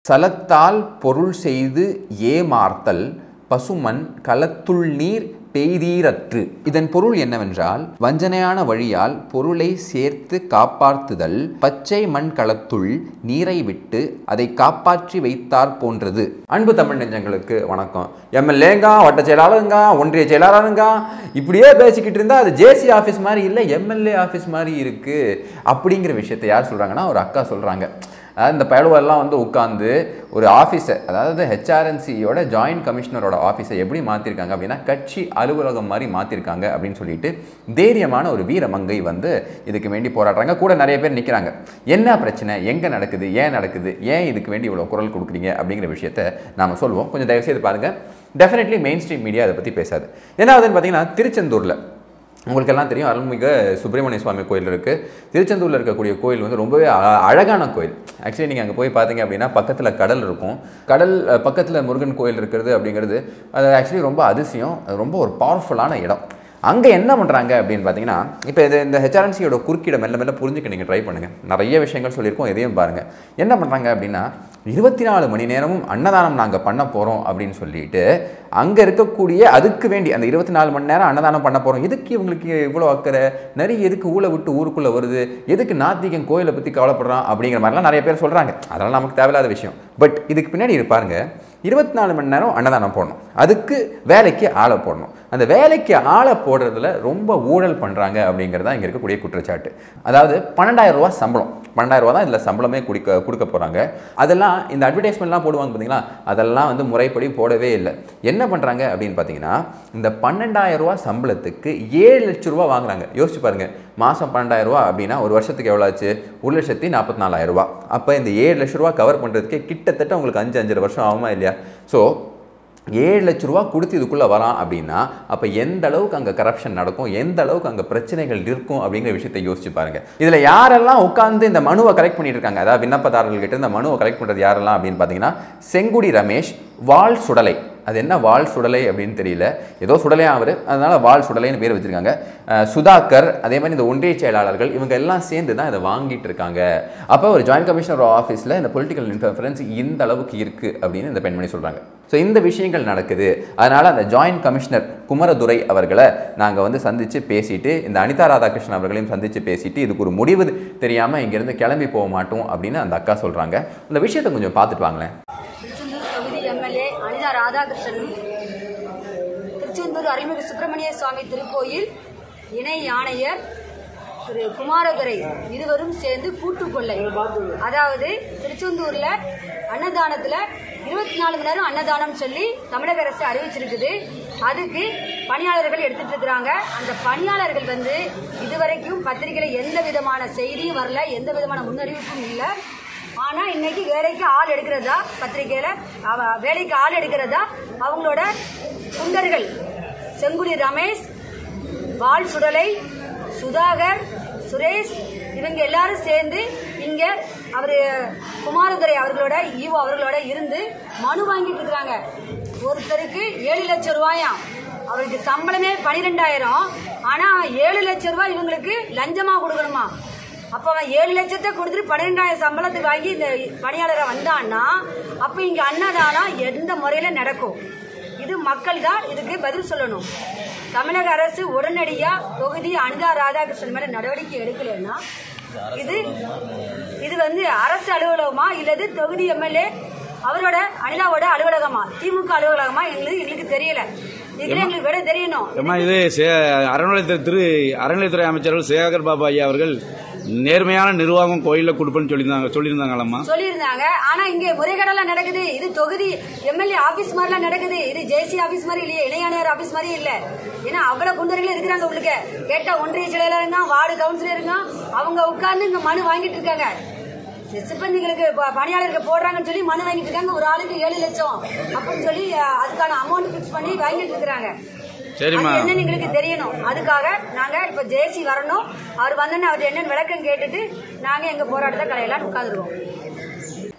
சலத்தால் பொருள் செய்து ஏமார்த்தல் பசுமன் களத்துள் நீர் பெய்தீரற்று இதன் பொருள் என்னவென்றால் வஞ்சனையான வழியால் பொருளை சேர்த்து காப்பாற்றுதல் பச்சை மண் களத்துள் நீரை விட்டு அதை காப்பாற்றி வைத்தார் போன்றது அன்பு தமிழ் நெஞ்சங்களுக்கு வணக்கம் எம்எல்ஏங்க வட்ட செயலாளருங்க ஒன்றிய செயலாளருங்க இப்படியே பேசிக்கிட்டு இருந்தா அது ஜேசி ஆஃபீஸ் மாதிரி இல்லை எம்எல்ஏ ஆஃபீஸ் மாதிரி இருக்கு அப்படிங்கிற விஷயத்தை யார் சொல்றாங்கன்னா ஒரு அக்கா சொல்றாங்க அதாவது இந்த பயலுவெல்லாம் வந்து உட்காந்து ஒரு ஆஃபீஸை அதாவது ஹெச்ஆர்என்சியோட ஜாயின்ட் கமிஷனரோட ஆஃபீஸை எப்படி மாற்றிருக்காங்க அப்படின்னா கட்சி அலுவலகம் மாதிரி மாற்றிருக்காங்க அப்படின்னு சொல்லிட்டு தைரியமான ஒரு வீரமங்கை வந்து இதுக்கு வேண்டி போராடுறாங்க கூட நிறைய பேர் நிற்கிறாங்க என்ன பிரச்சனை எங்கே நடக்குது ஏன் நடக்குது ஏன் இதுக்கு வேண்டி இவ்வளோ குரல் கொடுக்குறீங்க அப்படிங்கிற விஷயத்த நாம் சொல்லுவோம் கொஞ்சம் தயவுசெய்து பாருங்கள் டெஃபினெட்லி மெயின் ஸ்ட்ரீம் மீடியா அதை பற்றி பேசாது என்ன ஆகுதுன்னு பார்த்தீங்கன்னா திருச்செந்தூரில் உங்களுக்கெல்லாம் தெரியும் அருள்மிகு சுப்பிரமணிய சுவாமி கோயில் இருக்குது திருச்செந்தூரில் இருக்கக்கூடிய கோயில் வந்து ரொம்பவே அ- அழகான கோயில் ஆக்சுவலி நீங்கள் அங்கே போய் பார்த்தீங்க அப்படின்னா பக்கத்தில் கடல் இருக்கும் கடல் பக்கத்தில் முருகன் கோயில் இருக்கிறது அப்படிங்கிறது அது ஆக்சுவலி ரொம்ப அதிசயம் அது ரொம்ப ஒரு பவர்ஃபுல்லான இடம் அங்கே என்ன பண்ணுறாங்க அப்படின்னு பார்த்தீங்கன்னா இப்போ இது இந்த ஹெச்ஆர்என்சியோட குறுக்கீடை மெல்ல மெல்ல புரிஞ்சுக்க நீங்கள் ட்ரை பண்ணுங்கள் நிறைய விஷயங்கள் சொல்லியிருக்கோம் எதையும் பாருங்கள் என்ன பண்ணுறாங்க அப்படின்னா இருபத்தி நாலு மணி நேரமும் அன்னதானம் நாங்கள் பண்ண போகிறோம் அப்படின்னு சொல்லிட்டு அங்கே இருக்கக்கூடிய அதுக்கு வேண்டி அந்த இருபத்தி நாலு மணி நேரம் அன்னதானம் பண்ண போகிறோம் எதுக்கு இவங்களுக்கு இவ்வளோ அக்கறை நிறைய எதுக்கு ஊழ விட்டு ஊருக்குள்ளே வருது எதுக்கு நாத்திகன் கோயிலை பற்றி கவலைப்படுறான் அப்படிங்கிற மாதிரிலாம் நிறைய பேர் சொல்கிறாங்க அதெல்லாம் நமக்கு தேவையில்லாத விஷயம் பட் இதுக்கு பின்னாடி இது பாருங்க இருபத்தி நாலு மணி நேரம் அன்னதானம் போடணும் அதுக்கு வேலைக்கு ஆளை போடணும் அந்த வேலைக்கு ஆளை போடுறதுல ரொம்ப ஊழல் பண்ணுறாங்க அப்படிங்கிறது தான் இங்கே இருக்கக்கூடிய குற்றச்சாட்டு அதாவது பன்னெண்டாயிரம் ரூபா சம்பளம் பன்னெண்டாயிரம் ரூபா தான் இதில் சம்பளமே கொடுக்க கொடுக்க போகிறாங்க அதெல்லாம் இந்த அட்வர்டைஸ்மெண்ட்லாம் போடுவாங்க பார்த்தீங்களா அதெல்லாம் வந்து முறைப்படி போடவே இல்லை என்ன பண்ணுறாங்க அப்படின்னு பார்த்தீங்கன்னா இந்த பன்னெண்டாயிரம் ரூபா சம்பளத்துக்கு ஏழு லட்ச ரூபா வாங்குறாங்க யோசிச்சு பாருங்க மாதம் பன்னெண்டாயிரம் ரூபா அப்படின்னா ஒரு வருஷத்துக்கு எவ்வளோ ஆச்சு ஒரு லட்சத்தி நாற்பத்தி நாலாயிரம் ரூபா அப்போ இந்த ஏழு லட்ச ரூபா கவர் பண்ணுறதுக்கே கிட்டத்தட்ட உங்களுக்கு அஞ்சு அஞ்சரை வருஷம் ஆகுமா இல்லையா ஸோ ஏழு லட்ச ரூபா கொடுத்து இதுக்குள்ளே வரான் அப்படின்னா அப்போ எந்த அளவுக்கு அங்கே கரப்ஷன் நடக்கும் எந்த அளவுக்கு அங்கே பிரச்சனைகள் இருக்கும் அப்படிங்கிற விஷயத்தை யோசிச்சு பாருங்க இதில் யாரெல்லாம் உட்காந்து இந்த மனுவை கரெக்ட் பண்ணிட்டு இருக்காங்க அதாவது விண்ணப்பதாரர்கள்கிட்ட இந்த மனுவை கரெக்ட் பண்ணுறது யாரெல்லாம் அப்படின்னு பார்த்தீங்கன்னா செங்குடி ரமேஷ் வால் சுடலை அது என்ன வால் சுடலை அப்படின்னு தெரியல ஏதோ சுடலையா அவர் அதனால வால் சுடலைன்னு பேர் வச்சிருக்காங்க அஹ் சுதாகர் அதே மாதிரி இந்த ஒன்றிய செயலாளர்கள் இவங்க எல்லாம் சேர்ந்து தான் இதை வாங்கிட்டு இருக்காங்க அப்போ ஒரு ஜாயின்ட் கமிஷனர் ஆஃபீஸில் இந்த பொலிட்டிக்கல் இன்டர்ஃபரன்ஸ் இந்த அளவுக்கு இருக்கு அப்படின்னு இந்த பெண்மணி சொல்றாங்க ஸோ இந்த விஷயங்கள் நடக்குது அதனால அந்த ஜாயின்ட் கமிஷனர் குமரதுரை அவர்களை நாங்கள் வந்து சந்திச்சு பேசிட்டு இந்த அனிதா ராதாகிருஷ்ணன் அவர்களையும் சந்திச்சு பேசிட்டு இதுக்கு ஒரு முடிவு தெரியாம இங்கிருந்து கிளம்பி போக மாட்டோம் அப்படின்னு அந்த அக்கா சொல்றாங்க அந்த விஷயத்தை கொஞ்சம் பார்த்துட்டு வாங்களேன் திருச்செந்தூர் தொகுதி எம்எல்ஏ அனிதா ராதாகிருஷ்ணனும் திருச்செந்தூர் அருள்மிகு சுப்பிரமணிய சுவாமி திருக்கோயில் இணை ஆணையர் திரு குமாரதுரை இருவரும் சேர்ந்து கூட்டு கொள்ளை அதாவது திருச்செந்தூர்ல அன்னதானத்துல இருபத்தி நாலு மணி நேரம் அன்னதானம் சொல்லி தமிழக அரசு அறிவிச்சிருக்குது அதுக்கு பணியாளர்கள் எடுத்துட்டு இருக்கிறாங்க அந்த பணியாளர்கள் வந்து இதுவரைக்கும் பத்திரிகையில எந்த விதமான செய்தியும் வரல எந்த விதமான முன்னறிவிப்பும் இல்லை ஆனா இன்னைக்கு வேலைக்கு ஆள் எடுக்கிறதா பத்திரிக்கையில அவ வேலைக்கு ஆள் எடுக்கிறதா அவங்களோட குண்டர்கள் செங்குடி ரமேஷ் வால் சுடலை சுதாகர் சுரேஷ் இவங்க எல்லாரும் சேர்ந்து இங்க அவரு குமாரதுரை அவர்களோட ஈவோ அவர்களோட இருந்து மனு வாங்கிட்டு இருக்கிறாங்க ஒருத்தருக்கு ஏழு லட்சம் ரூபாயாம் அவருக்கு சம்பளமே பனிரெண்டாயிரம் ஆனா ஏழு லட்சம் ரூபாய் இவங்களுக்கு லஞ்சமா கொடுக்கணுமா அப்ப அவன் ஏழு லட்சத்தை கொடுத்துட்டு பன்னிரெண்டாயிரம் சம்பளத்துக்கு வாங்கி இந்த பணியாளரை வந்தான்னா அப்ப இங்க அன்னதானம் எந்த முறையில நடக்கும் இது மக்கள் தான் இதுக்கு பதில் சொல்லணும் தமிழக அரசு உடனடியா தொகுதி அனிதா ராதாகிருஷ்ணன் மேல நடவடிக்கை எடுக்கலைன்னா இது இது வந்து அரசு அலுவலகமா இல்லது தொகுதி எம்எல்ஏ அவரோட அனிதாவோட அலுவலகமா திமுக அலுவலகமா எங்களுக்கு எங்களுக்கு தெரியல இதுல எங்களுக்கு விட தெரியணும் அம்மா இது சே- அறநிலையத்துறை திரு அறநிலையத்துறை அமைச்சர்கள் சேகர் பாபு ஐயா அவர்கள் நேர்மையான நிர்வாகம் கோயில்ல கொடுப்பேன்னு சொல்லியிருந்தாங்க சொல்லியிருந்தாங்களம்மா சொல்லியிருந்தாங்க ஆனா இங்க முறைகேடெல்லாம் நடக்குது இது தொகுதி எம்எல்ஏ ஆபீஸ் மாதிரிலாம் நடக்குது இது ஜேசி ஆபீஸ் மாதிரி இல்லையே இணையாணையர் ஆபீஸ் மாதிரி இல்ல ஏன்னா அவ்வளவு குண்டர்கள் இருக்கிறாங்க உங்களுக்கு கேட்டா ஒன்றிய செயலாளருங்க வார்டு கவுன்சிலருங்க அவங்க உட்கார்ந்து இங்க மனு வாங்கிட்டு இருக்காங்க சிப்பந்திகளுக்கு ப- பணியாளருக்கு போடுறாங்கன்னு சொல்லி மனு வாங்கிட்டு இருக்காங்க ஒரு ஆளுக்கு ஏழு லட்சம் அப்படின்னு சொல்லி அஹ், அதுக்கான அமௌண்ட் பிக்ஸ் பண்ணி வாங்கிட்டு இருக்காங்க சரிம்மா. அது என்னன்னு எங்களுக்கு தெரியணும் அதுக்காக நாங்க இப்ப ஜேசி வரணும் அவர் வந்தோன்னு அவர் என்னன்னு விளக்கம் கேட்டுட்டு நாங்க எங்க போராட்டத்தை கலையெல்லாம் உட்காந்துருவோம்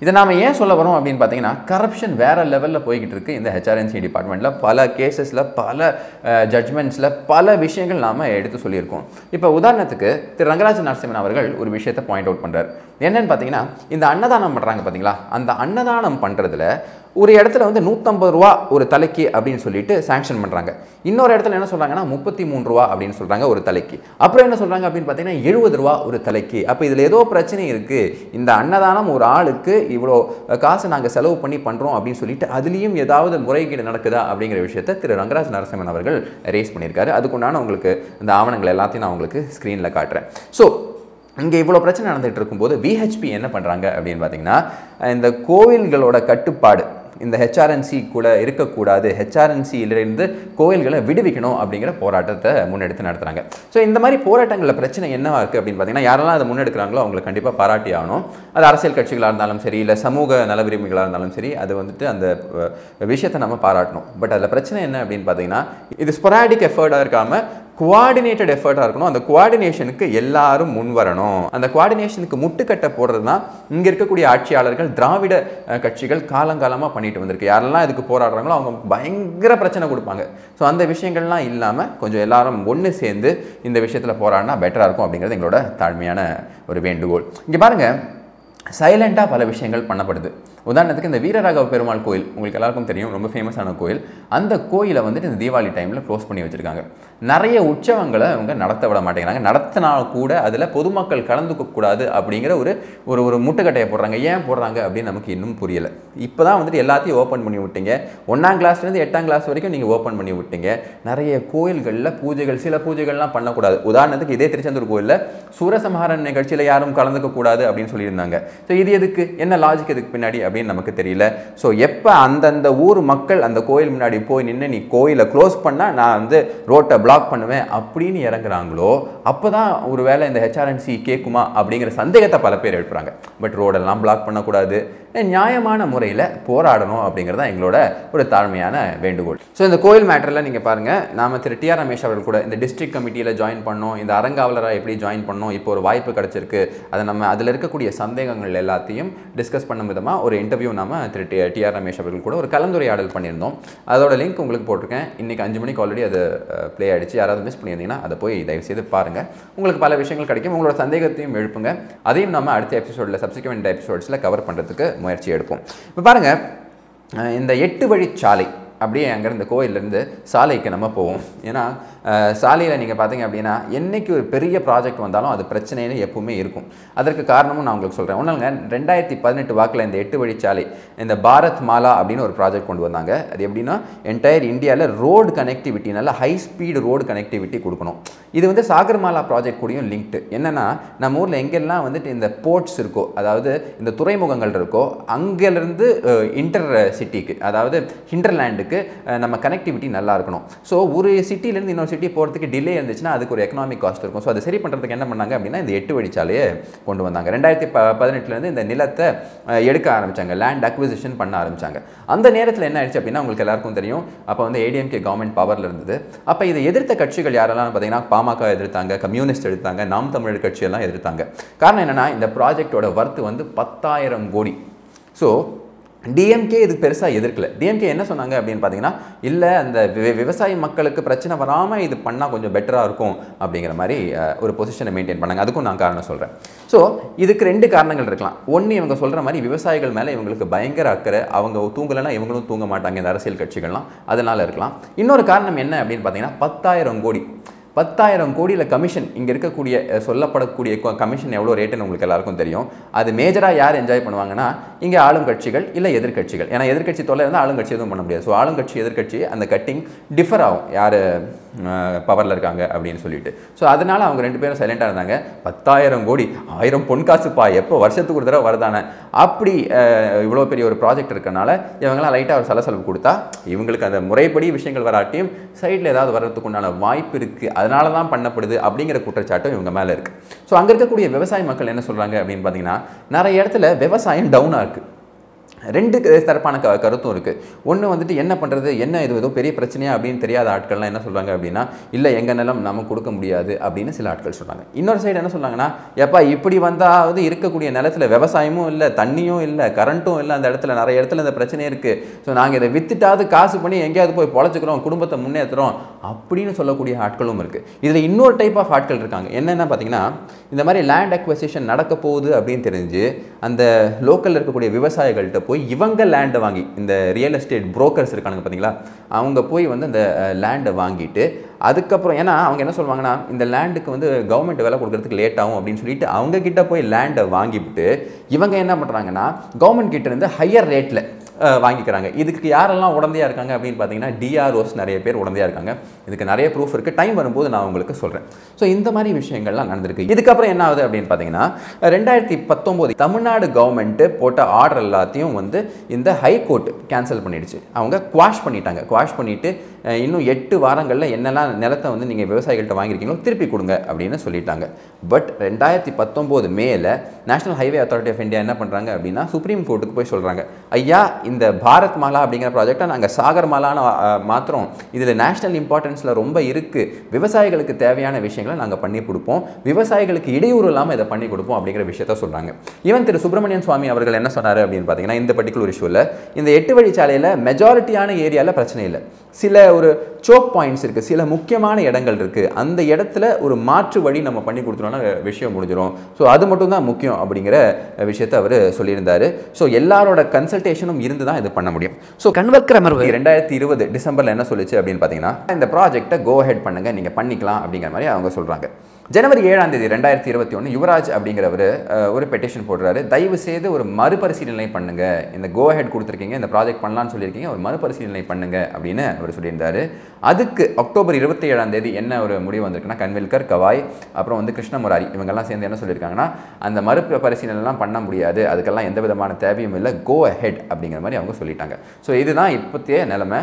இதை நாம ஏன் சொல்ல வரோம் அப்படின்னு பார்த்தீங்கன்னா கரப்ஷன் வேற லெவலில் போய்கிட்டு இருக்கு இந்த ஹெச்ஆர்என்சி டிபார்ட்மெண்ட்டில் பல கேசஸில் பல ஜட்மெண்ட்ஸில் பல விஷயங்கள் நாம் எடுத்து சொல்லியிருக்கோம் இப்போ உதாரணத்துக்கு திரு ரங்கராஜ நரசிம்மன் அவர்கள் ஒரு விஷயத்தை பாயிண்ட் அவுட் பண்ணுறாரு என்னன்னு பார்த்தீங்கன்னா இந்த அன்னதானம் பண்ணுறாங்க பார்த்தீங்களா அந்த அன்னதானம் பண்ணுறதுல ஒரு இடத்துல வந்து நூற்றம்பது ரூபா ஒரு தலைக்கு அப்படின்னு சொல்லிட்டு சாங்ஷன் பண்ணுறாங்க இன்னொரு இடத்துல என்ன சொல்கிறாங்கன்னா முப்பத்தி மூணு ரூபா அப்படின்னு சொல்கிறாங்க ஒரு தலைக்கு அப்புறம் என்ன சொல்கிறாங்க அப்படின்னு பார்த்தீங்கன்னா எழுபது ரூபா ஒரு தலைக்கு அப்போ இதில் ஏதோ பிரச்சனை இருக்குது இந்த அன்னதானம் ஒரு ஆளுக்கு இவ்வளோ காசு நாங்கள் செலவு பண்ணி பண்ணுறோம் அப்படின்னு சொல்லிட்டு அதுலேயும் ஏதாவது முறைகேடு நடக்குதா அப்படிங்கிற விஷயத்தை திரு ரங்கராஜ் நரசிம்மன் அவர்கள் ரேஸ் பண்ணியிருக்காரு அதுக்குண்டான உங்களுக்கு இந்த ஆவணங்கள் எல்லாத்தையும் நான் உங்களுக்கு ஸ்க்ரீனில் காட்டுறேன் ஸோ இங்கே இவ்வளோ பிரச்சனை நடந்துகிட்டு இருக்கும்போது விஹெச்பி என்ன பண்ணுறாங்க அப்படின்னு பார்த்தீங்கன்னா இந்த கோவில்களோட கட்டுப்பாடு இந்த ஹெச்ஆர்என்சி கூட இருக்கக்கூடாது ஹெச்ஆர்என்சியிலிருந்து கோயில்களை விடுவிக்கணும் அப்படிங்கிற போராட்டத்தை முன்னெடுத்து நடத்துகிறாங்க ஸோ இந்த மாதிரி போராட்டங்களில் பிரச்சனை என்னவா இருக்குது அப்படின்னு பார்த்தீங்கன்னா யாரெல்லாம் அதை முன்னெடுக்கிறாங்களோ அவங்களை கண்டிப்பாக பாராட்டி ஆகணும் அது அரசியல் கட்சிகளாக இருந்தாலும் சரி இல்லை சமூக நல விரும்பிகளாக இருந்தாலும் சரி அது வந்துட்டு அந்த அஹ், விஷயத்தை நம்ம பாராட்டணும் பட் அதில் பிரச்சனை என்ன அப்படின்னு பார்த்தீங்கன்னா இது ஸ்பொராடிக் எஃபர்ட்டாக இருக்காமல் குவாடினேட்டட் எஃபர்ட்டாக இருக்கணும் அந்த குவாடினேஷனுக்கு எல்லாரும் முன் வரணும் அந்த குவாடினேஷனுக்கு முட்டுக்கட்டை போடுறது தான் இங்கே இருக்கக்கூடிய ஆட்சியாளர்கள் திராவிட அஹ், கட்சிகள் காலங்காலமாக பண்ணிட்டு வந்திருக்கு யாரெல்லாம் இதுக்கு போராடுறாங்களோ அவங்க பயங்கர பிரச்சனை கொடுப்பாங்க ஸோ அந்த விஷயங்கள்லாம் இல்லாமல் கொஞ்சம் எல்லாரும் ஒன்று சேர்ந்து இந்த விஷயத்தில் போராடினா பெட்டராக இருக்கும் அப்படிங்கிறது எங்களோட தாழ்மையான ஒரு வேண்டுகோள் இங்கே பாருங்கள் சைலண்ட்டாக பல விஷயங்கள் பண்ணப்படுது உதாரணத்துக்கு இந்த வீரராகவ பெருமாள் கோயில் உங்களுக்கு எல்லாருக்கும் தெரியும் ரொம்ப ஃபேமஸான கோயில் அந்த கோயிலை வந்துட்டு இந்த தீபாவளி டைமில் க்ளோஸ் பண்ணி வச்சுருக்காங்க நிறைய உற்சவங்களை அவங்க நடத்த விட மாட்டேங்கிறாங்க நடத்தினா கூட அதில் பொதுமக்கள் கலந்துக்க கூடாது அப்படிங்கிற ஒரு ஒரு ஒரு முட்டுக்கட்டையை போடுறாங்க ஏன் போடுறாங்க அப்படின்னு நமக்கு இன்னும் புரியலை இப்போ தான் வந்துட்டு எல்லாத்தையும் ஓப்பன் பண்ணி விட்டீங்க ஒன்றாம் கிளாஸ்லேருந்து எட்டாம் கிளாஸ் வரைக்கும் நீங்கள் ஓப்பன் பண்ணி விட்டீங்க நிறைய கோயில்களில் பூஜைகள் சில பூஜைகள்லாம் பண்ணக்கூடாது உதாரணத்துக்கு இதே திருச்செந்தூர் கோயிலில் சூரசம்ஹாரன் நிகழ்ச்சியில் யாரும் கலந்துக்க கூடாது அப்படின்னு சொல்லியிருந்தாங்க ஸோ இது எதுக்கு என்ன லாஜிக் இதுக்கு பின்னாடி அப்படின்னு நமக்கு தெரியல ஸோ எப்போ அந்தந்த ஊர் மக்கள் அந்த கோயில் முன்னாடி போய் நின்று நீ கோயிலை க்ளோஸ் பண்ணால் நான் வந்து ரோட்டை பிளாக் பண்ணுவேன் அப்படின்னு இறங்குறாங்களோ அப்போ தான் ஒரு வேளை இந்த ஹெச்ஆர்என்சி கேட்குமா அப்படிங்கிற சந்தேகத்தை பல பேர் எழுப்புறாங்க பட் ரோடெல்லாம் பிளாக் பண்ணக்கூடாது நியாயமான முறையில் போராடணும் அப்படிங்கிறது தான் எங்களோட ஒரு தாழ்மையான வேண்டுகோள் ஸோ இந்த கோயில் மேட்டரில் நீங்கள் பாருங்கள் நாம திரு டி ஆர் ரமேஷ் அவர்கள் கூட இந்த டிஸ்ட்ரிக்ட் கமிட்டியில் ஜாயின் பண்ணோம் இந்த அறங்காவலராக எப்படி ஜாயின் பண்ணோம் இப்போ ஒரு வாய்ப்பு கிடச்சிருக்கு அதை நம்ம அதில் இருக்கக்கூடிய சந்தேகங்கள் எல்லாத்தையும் டிஸ்கஸ் பண்ணும் விதமாக ஒரு இன்டர்வியூ நாம Thiru T T R Ramesh அவர்கள் கூட ஒரு கலந்துரையாடல் பண்ணியிருந்தோம் அதோட லிங்க் உங்களுக்கு போட்டிருக்கேன் இன்றைக்கி அஞ்சு மணிக்கு ஆல்ரெடி அது ப்ளே ஆயிடுச்சு யாராவது மிஸ் பண்ணியிருந்தீங்கன்னா அதை போய் தயவு செய்து பாருங்கள் உங்களுக்கு பல விஷயங்கள் கிடைக்கும் உங்களோட சந்தேகத்தையும் எழுப்புங்க அதையும் நம்ம அடுத்த எபிசோடில் சப்சிக்வெண்ட் எபிசோட்ஸில் கவர் பண்ணுறதுக்கு முயற்சி எடுப்போம் இப்போ பாருங்கள் அஹ் இந்த எட்டு வழிச்சாலை அப்படியே அங்கேருந்து கோயிலேருந்து சாலைக்கு நம்ம போவோம் ஏன்னா சாலையில் நீங்கள் பார்த்தீங்க அப்படின்னா என்னைக்கு ஒரு பெரிய ப்ராஜெக்ட் வந்தாலும் அது பிரச்சனைன்னு எப்பவுமே இருக்கும் அதற்கு காரணமும் நான் உங்களுக்கு சொல்கிறேன் ஒன்றுங்க ரெண்டாயிரத்தி பதினெட்டு வாக்கில் இந்த எட்டு வழிச்சாலை இந்த பாரத் மாலா அப்படின்னு ஒரு ப்ராஜெக்ட் கொண்டு வந்தாங்க அது எப்படின்னா என்டையர் இந்தியாவில் ரோடு கனெக்டிவிட்டி நல்ல ஹை ஸ்பீடு ரோடு கனெக்டிவிட்டி கொடுக்கணும் இது வந்து சாகர்மாலா ப்ராஜெக்ட் கூடயும் லிங்க்டு என்னென்னா நம்ம ஊரில் எங்கெல்லாம் வந்துட்டு இந்த போர்ட்ஸ் இருக்கோ அதாவது இந்த துறைமுகங்கள் இருக்கோ அங்கேருந்து இன்டர் சிட்டிக்கு அதாவது ஹிண்டர்லேண்டுக்கு நம்ம கனெக்டிவிட்டி நல்லா இருக்கணும் ஸோ ஒரு சிட்டிலேருந்து இன்னொரு சிட்டி போகிறதுக்கு டிலே இருந்துச்சுன்னா அதுக்கு ஒரு எக்கனாமிக் காஸ்ட் இருக்கும் ஸோ அதை சரி பண்ணுறதுக்கு என்ன பண்ணாங்க அப்படின்னா இந்த எட்டு வழிச்சாலையை கொண்டு வந்தாங்க ரெண்டாயிரத்தி ப பதினெட்டுலேருந்து இந்த நிலத்தை அஹ், எடுக்க ஆரம்பிச்சாங்க லேண்ட் அக்விசிஷன் பண்ண ஆரம்பிச்சாங்க அந்த நேரத்தில் என்ன ஆயிடுச்சு அப்படின்னா உங்களுக்கு எல்லாருக்கும் தெரியும் அப்போ வந்து ஏடிஎம்கே கவர்மெண்ட் பவரில் இருந்தது அப்போ இதை எதிர்த்த கட்சிகள் யாரெல்லாம் பார்த்தீங்கன்னா பாமக எதிர்த்தாங்க கம்யூனிஸ்ட் எதிர்த்தாங்க நாம் தமிழர் கட்சியெல்லாம் எதிர்த்தாங்க காரணம் என்னன்னா இந்த ப்ராஜெக்டோட வர்த்து வந்து பத்தாயிரம் கோடி ஸோ டிஎம்கே இது பெருசாக எதிர்க்கல டிஎம்கே என்ன சொன்னாங்க அப்படின்னு பார்த்தீங்கன்னா இல்லை அந்த வி- விவசாய மக்களுக்கு பிரச்சனை வராமல் இது பண்ணால் கொஞ்சம் பெட்டராக இருக்கும் அப்படிங்கிற மாதிரி அஹ், ஒரு பொசிஷனை மெயின்டைன் பண்ணாங்க அதுக்கும் நான் காரணம் சொல்கிறேன் ஸோ இதுக்கு ரெண்டு காரணங்கள் இருக்கலாம் ஒன்று இவங்க சொல்கிற மாதிரி விவசாயிகள் மேலே இவங்களுக்கு பயங்கர அக்கறை அவங்க தூங்கலைன்னா இவங்களும் தூங்க மாட்டாங்க இந்த அரசியல் கட்சிகள்லாம் அதனால இருக்கலாம் இன்னொரு காரணம் என்ன அப்படின்னு பார்த்தீங்கன்னா பத்தாயிரம் கோடி பத்தாயிரம் கோடியில் கமிஷன் இங்கே இருக்கக்கூடிய அஹ், சொல்லப்படக்கூடிய கமிஷன் எவ்வளோ ரேட்டுன்னு உங்களுக்கு எல்லாருக்கும் தெரியும் அது மேஜராக யார் என்ஜாய் பண்ணுவாங்கன்னா இங்கே ஆளும் கட்சிகள் இல்லை எதிர்க்கட்சிகள் ஏன்னா எதிர்க்கட்சி தொல்லை இருந்தால் ஆளுங்கட்சி எதுவும் பண்ண முடியாது ஸோ ஆளுங்கட்சி எதிர்க்கட்சி அந்த கட்டிங் டிஃபர் ஆகும் யார் பவரில் இருக்காங்க அப்படின்னு சொல்லிட்டு ஸோ அதனால அவங்க ரெண்டு பேரும் சைலண்டாக இருந்தாங்க பத்தாயிரம் கோடி ஆயிரம் பொன் காசுப்பா எப்போ வருஷத்துக்கு ஒரு தடவை வருதானே அப்படி அஹ், இவ்வளோ பெரிய ஒரு ப்ராஜெக்ட் இருக்கனால இவங்கெல்லாம் லைட்டாக ஒரு சலசலப்பு கொடுத்தா இவங்களுக்கு அந்த முறைப்படி விஷயங்கள் வராட்டியும் சைடில் ஏதாவது வர்றதுக்கு உண்டான வாய்ப்பு இருக்குது அதனால தான் பண்ணப்படுது அப்படிங்கிற குற்றச்சாட்டும் இவங்க மேலே இருக்குது ஸோ அங்கே இருக்கக்கூடிய விவசாய மக்கள் என்ன சொல்கிறாங்க அப்படின்னு பார்த்தீங்கன்னா நிறைய இடத்துல விவசாயம் டவுனாக இருக்குது ரெண்டு க- தரப்பான க கருத்தும் இருக்குது ஒன்று வந்துட்டு என்ன பண்ணுறது என்ன இது ஏதோ பெரிய பிரச்சனையா அப்படின்னு தெரியாத ஆட்கள்லாம் என்ன சொல்கிறாங்க அப்படின்னா இல்லை எங்கள் நிலம் நம்ம கொடுக்க முடியாது அப்படின்னு சில ஆட்கள் சொல்கிறாங்க இன்னொரு சைடு என்ன சொல்கிறாங்கன்னா எப்பா இப்படி வந்தாவது இருக்கக்கூடிய நிலத்துல விவசாயமும் இல்லை தண்ணியும் இல்லை கரண்ட்டும் இல்லை அந்த இடத்துல நிறைய இடத்துல இந்த பிரச்சனை இருக்குது ஸோ நாங்கள் இதை வித்துட்டாவது காசு பண்ணி எங்கேயாவது போய் பொழைச்சிக்கிறோம் குடும்பத்தை முன்னேற்றுறோம் அப்படின்னு சொல்லக்கூடிய ஆட்களும் இருக்குது இதில் இன்னொரு டைப் ஆஃப் ஆட்கள் இருக்காங்க என்னென்ன பார்த்தீங்கன்னா இந்த மாதிரி லேண்ட் அக்வசிஷன் நடக்க போகுது அப்படின்னு தெரிஞ்சு அந்த லோக்கலில் இருக்கக்கூடிய விவசாயிகள்கிட்ட போய் இவங்க லேண்டை வாங்கி இந்த ரியல் எஸ்டேட் புரோக்கர்ஸ் இருக்கானுங்க பார்த்தீங்களா அவங்க போய் வந்து அந்த லேண்டை வாங்கிட்டு அதுக்கப்புறம் ஏன்னா அவங்க என்ன சொல்லுவாங்கன்னா இந்த லேண்டுக்கு வந்து கவர்மெண்ட் விலை கொடுக்கறதுக்கு லேட் ஆகும் அப்படின்னு சொல்லிட்டு அவங்க கிட்ட போய் லேண்டை வாங்கிவிட்டு இவங்க என்ன பண்ணுறாங்கன்னா கவர்மெண்ட் கிட்ட இருந்து ஹையர் ரேட்டில் வாங்கிக்கிறாங்க இதுக்கு யாரெல்லாம் உடந்தையாக இருக்காங்க அப்படின்னு பார்த்தீங்கன்னா டிஆர்ஓஸ் நிறைய பேர் உடந்தையாக இருக்காங்க இதுக்கு நிறைய ப்ரூஃப் இருக்குது டைம் வரும்போது நான் உங்களுக்கு சொல்கிறேன் ஸோ இந்த மாதிரி விஷயங்கள்லாம் நடந்திருக்கு இதுக்கப்புறம் என்ன ஆகுது அப்படின்னு பார்த்தீங்கன்னா ரெண்டாயிரத்தி பத்தொம்போது தமிழ்நாடு கவர்மெண்ட்டு போட்ட ஆர்டர் எல்லாத்தையும் வந்து இந்த ஹைகோர்ட் கேன்சல் பண்ணிடுச்சு அவங்க குவாஷ் பண்ணிட்டாங்க குவாஷ் பண்ணிவிட்டு இன்னும் எட்டு வாரங்களில் என்னெல்லாம் நிலத்தை வந்து நீங்கள் விவசாயிகள்கிட்ட வாங்கியிருக்கீங்களோ திருப்பி கொடுங்க அப்படின்னு சொல்லிட்டாங்க பட் ரெண்டாயிரத்தி பத்தொம்போது மேல National Highway Authority of India என்ன பண்ணுறாங்க அப்படின்னா சுப்ரீம் கோர்ட்டுக்கு போய் சொல்கிறாங்க ஐயா இந்த பாரத் மாலா அப்படிங்கிற ப்ராஜெக்டை நாங்கள் சாகர் மாலான்னு மாத்திரம் இதில் நேஷனல் இம்பார்ட்டன்ஸில் ரொம்ப இருக்குது விவசாயிகளுக்கு தேவையான விஷயங்களை நாங்கள் பண்ணி கொடுப்போம் விவசாயிகளுக்கு இடையூறு இல்லாமல் இதை பண்ணி கொடுப்போம் அப்படிங்கிற விஷயத்த சொல்கிறாங்க ஈவன் திரு சுப்பிரமணியன் சுவாமி அவர்கள் என்ன சொன்னார் அப்படின்னு பார்த்தீங்கன்னா இந்த பர்டிகுலர் இஷ்யூவில் இந்த எட்டு வழிச்சாலையில் மெஜாரிட்டியான ஏரியாவில் பிரச்சனை இல்லை சில ஒரு சோக் பாயிண்ட்ஸ் இருக்குது சில முக்கியமான இடங்கள் இருக்குது அந்த இடத்துல ஒரு மாற்று வழி நம்ம பண்ணி கொடுத்துட்டோம்னா விஷயம் முடிஞ்சிடும் ஸோ அது மட்டும் தான் முக்கியம் அப்படிங்கிற விஷயத்தை அவர் சொல்லியிருந்தாரு ஸோ எல்லாரோட கன்சல்டேஷனும் இருந்து தான் இது பண்ண முடியும் ஸோ கண்வர்க்கர் அமர்வு ரெண்டாயிரத்தி இருபது டிசம்பரில் என்ன சொல்லுச்சு அப்படின்னு பார்த்தீங்கன்னா இந்த ப்ராஜெக்ட்டை கோ ஹெட் பண்ணுங்க நீங்கள் பண்ணிக்கலாம் அப்படிங்கிற மாதிரி அவங்க சொல்கிறாங்க ஜனவரி ஏழாம் தேதி ரெண்டாயிரத்தி இருபத்தி ஒன்று யுவராஜ் அப்படிங்கிறவர் அஹ், ஒரு பெட்டிஷன் போடுறாரு தயவு செய்து ஒரு மறுபரிசீலனை பண்ணுங்க இந்த கோ ஹெட் கொடுத்துருக்கீங்க இந்த ப்ராஜெக்ட் பண்ணலாம்னு சொல்லியிருக்கீங்க ஒரு மறுபரிசீலனை பண்ணுங்க அப்படின்னு அவர் சொல்லியிருந்தாரு அதுக்கு அக்டோபர் இருபத்தி ஏழாம் தேதி என்ன ஒரு முடிவு வந்திருக்குன்னா கன்வில்கர் கவாய் அப்புறம் வந்து கிருஷ்ணமுராரி இவங்கெல்லாம் சேர்ந்து என்ன சொல்லியிருக்காங்கன்னா அந்த மறு பரிசீலனைலாம் பண்ண முடியாது அதுக்கெல்லாம் எந்த விதமான தேவையும் இல்லை கோ ஹெட் அப்படிங்கிற மாதிரி அவங்க சொல்லிட்டாங்க ஸோ இதுதான் இப்போத்தைய நிலைமை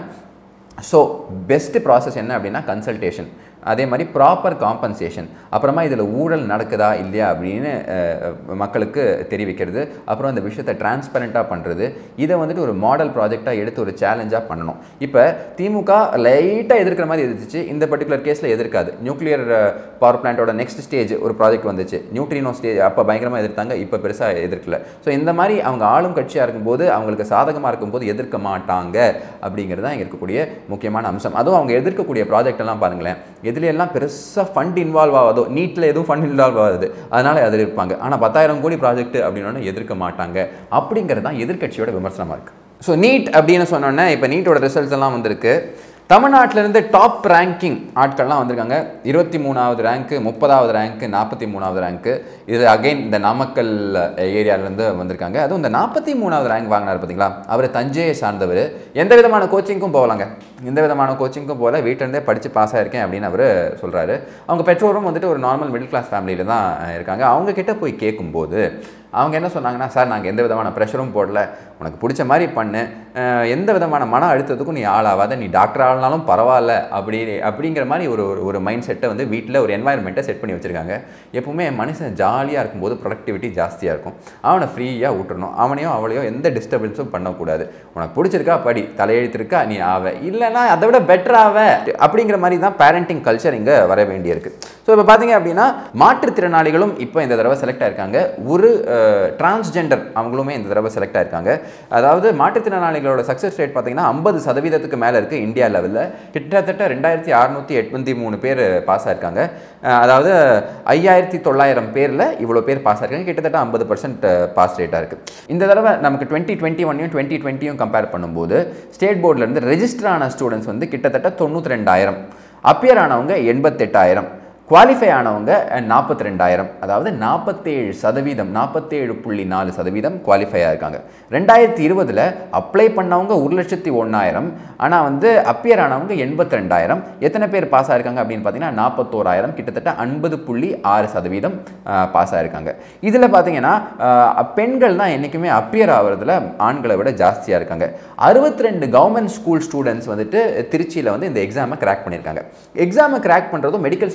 ஸோ பெஸ்ட் ப்ராசஸ் என்ன அப்படின்னா கன்சல்டேஷன் அதே மாதிரி ப்ராப்பர் காம்பன்சேஷன் அப்புறமா இதில் ஊழல் நடக்குதா இல்லையா அப்படின்னு அஹ், மக்களுக்கு தெரிவிக்கிறது அப்புறம் அந்த விஷயத்தை டிரான்ஸ்பரண்ட்டாக பண்ணுறது இதை வந்துட்டு ஒரு மாடல் ப்ராஜெக்டாக எடுத்து ஒரு சேலஞ்சாக பண்ணணும் இப்போ திமுக லைட்டாக எதிர்க்கிற மாதிரி எதிர்த்துச்சு இந்த பர்டிகுலர் கேஸில் எதிர்க்காது நியூக்ளியர் பவர் பிளான்ட்டோட நெக்ஸ்ட் ஸ்டேஜ் ஒரு ப்ராஜெக்ட் வந்துச்சு நியூட்ரினோ ஸ்டேஜ் அப்போ பயங்கரமாக எதிர்த்தாங்க இப்போ பெருசாக எதிர்க்கல ஸோ இந்த மாதிரி அவங்க ஆளும் கட்சியாக இருக்கும்போது அவங்களுக்கு சாதகமாக இருக்கும்போது எதிர்க்க மாட்டாங்க அப்படிங்கிறது தான் இங்கே இருக்கக்கூடிய முக்கியமான அம்சம் அதுவும் அவங்க எதிர்க்கக்கூடிய ப்ராஜெக்ட் எல்லாம் பாருங்களேன் எதுல எல்லாம் பெருசாக ஃபண்ட் இன்வால்வ் ஆகாதோ நீட்டில் எதுவும் ஃபண்ட் இன்வால்வ் ஆகுது அதனால அதில் இருப்பாங்க ஆனால் பத்தாயிரம் கோடி ப்ராஜெக்ட் அப்படின்னு எதிர்க்க மாட்டாங்க அப்படிங்கிறது தான் எதிர்க்கட்சியோட விமர்சனமாக இருக்குது ஸோ நீட் அப்படின்னு சொன்னோன்னே இப்போ நீட்டோட ரிசல்ட்ஸ் எல்லாம் வந்திருக்கு தமிழ்நாட்டிலேருந்து டாப் ரேங்கிங் ஆட்கள்லாம் வந்திருக்காங்க இருபத்தி மூணாவது ரேங்க்கு முப்பதாவது ரேங்க்கு நாற்பத்தி மூணாவது ரேங்க்கு இது அகைன் இந்த நாமக்கல் ஏரியாவிலேருந்து வந்திருக்காங்க அதுவும் இந்த நாற்பத்தி மூணாவது ரேங்க் வாங்கினார் பார்த்தீங்களா அவர் தஞ்சையை சார்ந்தவர் எந்த விதமான கோச்சிங்க்கும் போகலாங்க எந்த விதமான கோச்சிங்க்கும் போகல வீட்டிலேருந்தே படித்து பாஸ் ஆயிருக்கேன் அப்படின்னு அவர் சொல்கிறாரு அவங்க பெற்றோரும் வந்துட்டு ஒரு நார்மல் மிடில் கிளாஸ் ஃபேமிலியில் தான் இருக்காங்க அவங்க கிட்ட போய் கேட்கும்போது அவங்க என்ன சொன்னாங்கன்னா சார் நாங்கள் எந்த விதமான ப்ரெஷரும் போடல உனக்கு பிடிச்ச மாதிரி பண்ணு அஹ் எந்த விதமான மன அழுத்தத்துக்கும் நீ ஆளாவாத நீ டாக்டர் ஆனாலும் பரவாயில்ல அப்படி அப்படிங்கிற மாதிரி ஒரு ஒரு- ஒரு மைண்ட் செட்டை வந்து வீட்டில் ஒரு என்வாயர்மெண்ட்டை செட் பண்ணி வச்சுருக்காங்க எப்பவுமே மனுஷன் ஜாலியாக இருக்கும்போது ப்ரொடக்டிவிட்டி ஜாஸ்தியாக இருக்கும் அவனை ஃப்ரீயாக விட்டுறணும் அவனையும் அவளையும் எந்த டிஸ்டர்பன்ஸும் பண்ணக்கூடாது உனக்கு பிடிச்சிருக்கா படி தலையெழுத்து இருக்கா நீ ஆவ இல்லைன்னா அதை விட பெட்டர் ஆவ அப்படிங்கிற மாதிரி தான் பேரண்டிங் கல்ச்சர் இங்கே வர வேண்டியிருக்கு ஸோ இப்போ பார்த்தீங்க அப்படின்னா மாற்றுத்திறனாளிகளும் இப்போ இந்த தடவை செலக்ட் ஆயிருக்காங்க ஒரு டிரான்ஸ்ஜெண்டர் அவங்களுமே இந்த தடவை செலக்ட் ஆயிருக்காங்க அதாவது மாற்றுத்திறனாளிகளோட சக்ஸஸ் ரேட் பார்த்தீங்கன்னா ஐம்பது சதவீதத்துக்கு மேலே இருக்குது இந்தியா லெவலில் கிட்டத்தட்ட ரெண்டாயிரத்தி அறுநூற்றி எண்பத்தி மூணு பேர் பாஸ் ஆயிருக்காங்க அஹ் அதாவது ஐயாயிரத்தி தொள்ளாயிரம் பேரில் இவ்வளோ பேர் பாஸ் ஆயிருக்காங்க கிட்டத்தட்ட ஐம்பது பர்சன்ட் பாஸ் ரேட்டாக இருக்குது இந்த தடவை நமக்கு டுவெண்ட்டி டுவெண்ட்டி ஒன்னையும் டுவெண்ட்டி டுவெண்ட்டியும் கம்பேர் பண்ணும்போது ஸ்டேட் போர்ட்லேருந்து ரெஜிஸ்டர் ஆன ஸ்டூடெண்ட்ஸ் வந்து கிட்டத்தட்ட தொண்ணூற்றி ரெண்டாயிரம் அப்பியர் ஆனவங்க எண்பத்தெட்டாயிரம் குவாலிஃபை ஆனவங்க நாற்பத்தி ரெண்டாயிரம் அதாவது நாற்பத்தேழு சதவீதம் நாற்பத்தேழு புள்ளி நாலு சதவீதம் குவாலிஃபை ஆயிருக்காங்க ரெண்டாயிரத்தி இருபதில் அப்ளை பண்ணவங்க ஒரு லட்சத்தி ஒன்றாயிரம் ஆனால் வந்து அப்பியர் ஆனவங்க எண்பத்தி ரெண்டாயிரம் எத்தனை பேர் பாஸ் ஆயிருக்காங்க அப்படின்னு பார்த்தீங்கன்னா நாற்பத்தோராயிரம் கிட்டத்தட்ட ஐம்பது புள்ளி ஆறு சதவீதம் பாஸ் ஆயிருக்காங்க இதில் பார்த்தீங்கன்னா ஆஹ், பெண்கள் தான் என்றைக்குமே அப்பியர் ஆகிறதுல ஆண்களை விட ஜாஸ்தியாக இருக்காங்க அறுபத்தி ரெண்டு கவர்மெண்ட் ஸ்கூல் ஸ்டூடெண்ட்ஸ் வந்துட்டு திருச்சியில் வந்து இந்த எக்ஸாமை கிராக் பண்ணியிருக்காங்க எக்ஸாமை கிராக் பண்ணுறதும் மெடிக்கல் சீட் அட்மிஷன்